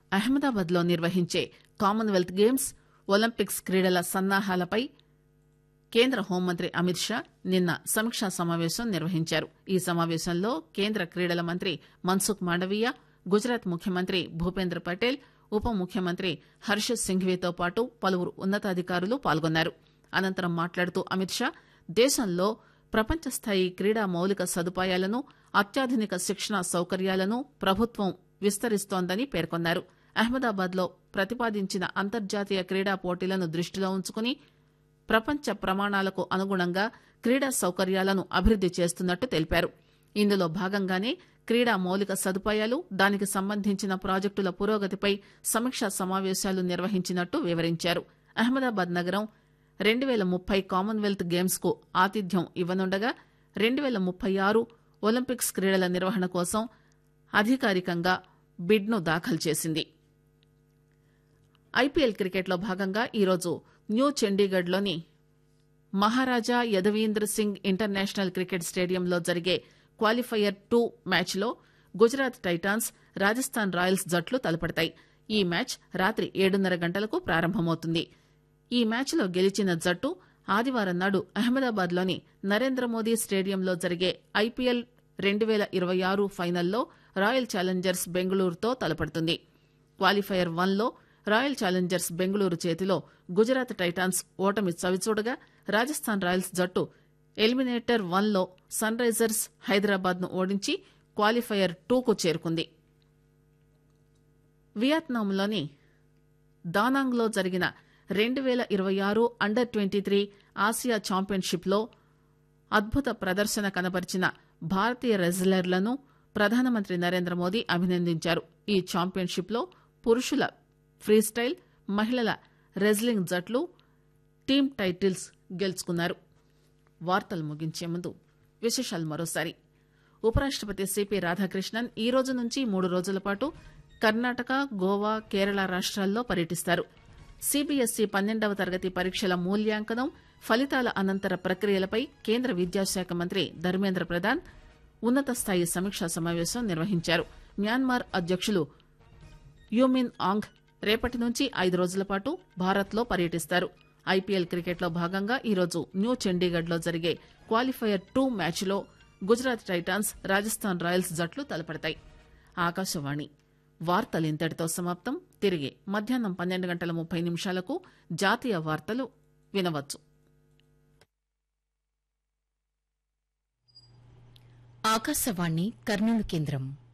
అహ్మదాబాద్ లో నిర్వహించే Commonwealth games Olympics క్రీడల సన్నాహాలపై కేంద్ర హోంమంత్రి అమిత్ షా నిన్న సమీక్షా సమావేశం నిర్వహించారు ఈ సమావేశంలో కేంద్ర క్రీడల మంత్రి మన్సుఖ్ మాండవీయ గుజరాత్ ముఖ్యమంత్రి భూపేంద్ర పటేల్ ఉప ముఖ్యమంత్రి హర్ష సింఘ్వీతో పాటు పలువురు ఉన్నతాధికారులు పాల్గొన్నారు అనంతరం మాట్లాడుతూ అమిత్ షా దేశంలో ప్రపంచ స్థాయి క్రీడా మౌలిక సదుపాయాలను అత్యాధునిక శిక్షణా సౌకర్యాలను ప్రభుత్వం విస్తరిస్తోందని పేర్కొన్నారు అహ్మదాబాద్ లో ప్రతిపాదించిన అంతర్జాతీయ క్రీడా పోటీలను దృష్టిలో ఉంచుకుని ప్రపంచ ప్రమాణాలకు అనుగుణంగా క్రీడా సౌకర్యాలను అభివృద్ది చేస్తున్నట్టు తెలిపారు ఇందులో భాగంగానే క్రీడా మౌలిక సదుపాయాలు దానికి సంబంధించిన ప్రాజెక్టుల పురోగతిపై సమీక్షా సమావేశాలు నిర్వహించినట్టు వివరించారు అహ్మదాబాద్ నగరం రెండు పేల ముప్పై కామన్వెల్త్ గేమ్స్ కు ఆతిథ్యం ఇవ్వనుండగా రెండు పేల ముప్పై ఆరు ఒలింపిక్స్ క్రీడల నిర్వహణ కోసం అధికారికంగా బిడ్ ను దాఖలు చేసింది ఐపీఎల్ క్రికెట్ లో భాగంగా ఈరోజు న్యూ చండీగఢ్ లోని మహారాజా యదవీంద్ర సింగ్ ఇంటర్నేషనల్ క్రికెట్ స్టేడియంలో జరిగే క్వాలిఫైయర్ టూ మ్యాచ్ లో గుజరాత్ టైటాన్స్ రాజస్థాన్ రాయల్స్ జట్లు తలపడతాయి ఈ మ్యాచ్ రాత్రి ఏడున్నర గంటలకు ప్రారంభమవుతుంది ఈ మ్యాచ్ లో గెలిచిన జట్టు ఆదివారం నాడు అహ్మదాబాద్ లోని నరేంద్ర మోదీ స్టేడియంలో జరిగే ఐపీఎల్ రెండు పేల ఇరవై ఆరు ఫైనల్లో రాయల్ ఛాలెంజర్స్ బెంగళూరుతో తలపడుతుంది క్వాలిఫైయర్ వన్ లో రాయల్ ఛాలెంజర్స్ బెంగళూరు చేతిలో గుజరాత్ టైటాన్స్ ఓటమి చవిచూడగా రాజస్థాన్ రాయల్స్ జట్టు ఎలిమినేటర్ వన్ లో సన్ రైజర్స్ హైదరాబాద్ ను ఓడించి క్వాలిఫైయర్ టూకు చేరుకుంది వియత్నాంలోని దానాంగ్ లో జరిగిన రెండు పేల ఇరవై ఆరు under twenty three Asia championship లో అద్భుత ప్రదర్శన కనబరిచిన భారతీయ రెజ్లర్లను ప్రధానమంత్రి నరేంద్ర మోదీ అభినందించారు ఈ ఛాంపియన్షిప్ లో పురుషుల ఫ్రీస్టైల్ మహిళల రెజ్లింగ్ జట్లు టీమ్ టైటిల్స్ గెలుచుకున్నారు వార్తలు ముగించే ముందు విశేషాలు మరోసారి ఉపరాష్టపతి సిపి రాధాకృష్ణన్ ఈ రోజు నుంచి మూడు రోజుల పాటు కర్ణాటక గోవా కేరళ రాష్ట్రాల్లో పర్యటిస్తారు సిబిఎస్ఈ పన్నెండవ తరగతి పరీక్షల మూల్యాంకనం ఫలితాల అనంతర ప్రక్రియలపై కేంద్ర విద్యాశాఖ మంత్రి ధర్మేంద్ర ప్రధాన్ ఉన్నత స్థాయి సమీక్షా సమావేశం నిర్వహించారు మ్యాన్మార్ అధ్యకులు యూమిన్ ఆంగ్ రేపటి నుంచి ఐదు రోజుల పాటు భారత్ లో పర్యటిస్తారు ఐపీఎల్ క్రికెట్ లో భాగంగా ఈరోజు న్యూ చండీగఢ్ లో జరిగే క్వాలిఫైయర్ టూ మ్యాచ్ లో గుజరాత్ టైటాన్స్ రాజస్థాన్ రాయల్స్ జట్లు తలపడతాయి ఆకాశవాణి వార్తలు ఇంతటితో సమాప్తం తిరిగి మధ్యాహ్నం పన్నెండు గంటల ముప్పై నిమిషాలకు జాతీయ వార్తలు వినవచ్చు ఆకాశవాణి కర్నూలు కేంద్రం